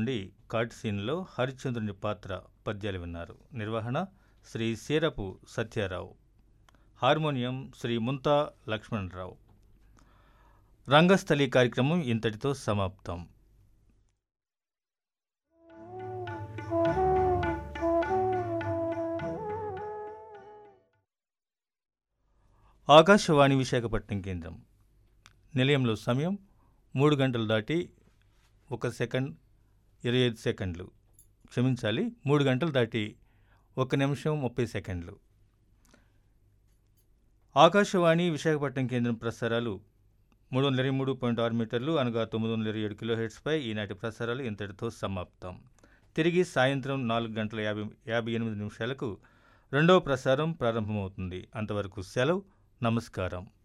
నుండి కార్టిసీన్లో హరిశ్చంద్రుని పాత్ర పద్యాలు విన్నారు నిర్వహణ శ్రీ సీరపు సత్యారావు హార్మోనియం శ్రీ ముంతా లక్ష్మణరావు రంగస్థలి కార్యక్రమం ఇంతటితో సమాప్తం ఆకాశవాణి విశాఖపట్నం కేంద్రం నిలయంలో సమయం మూడు గంటలు దాటి ఒక సెకండ్ ఇరవై ఐదు సెకండ్లు క్షమించాలి మూడు గంటలు దాటి ఒక నిమిషం ముప్పై సెకండ్లు ఆకాశవాణి విశాఖపట్నం కేంద్రం ప్రసారాలు మూడు వందల ఇరవై మూడు పాయింట్ ఆరు మీటర్లు అనగా తొమ్మిది వందల ఇరవై ఏడు కిలో హెడ్స్పై ఈనాటి ప్రసారాలు ఇంతటితో సమాప్తం తిరిగి సాయంత్రం నాలుగు గంటల యాభై యాభై ఎనిమిది నిమిషాలకు రెండవ ప్రసారం ప్రారంభమవుతుంది అంతవరకు సెలవు నమస్కారం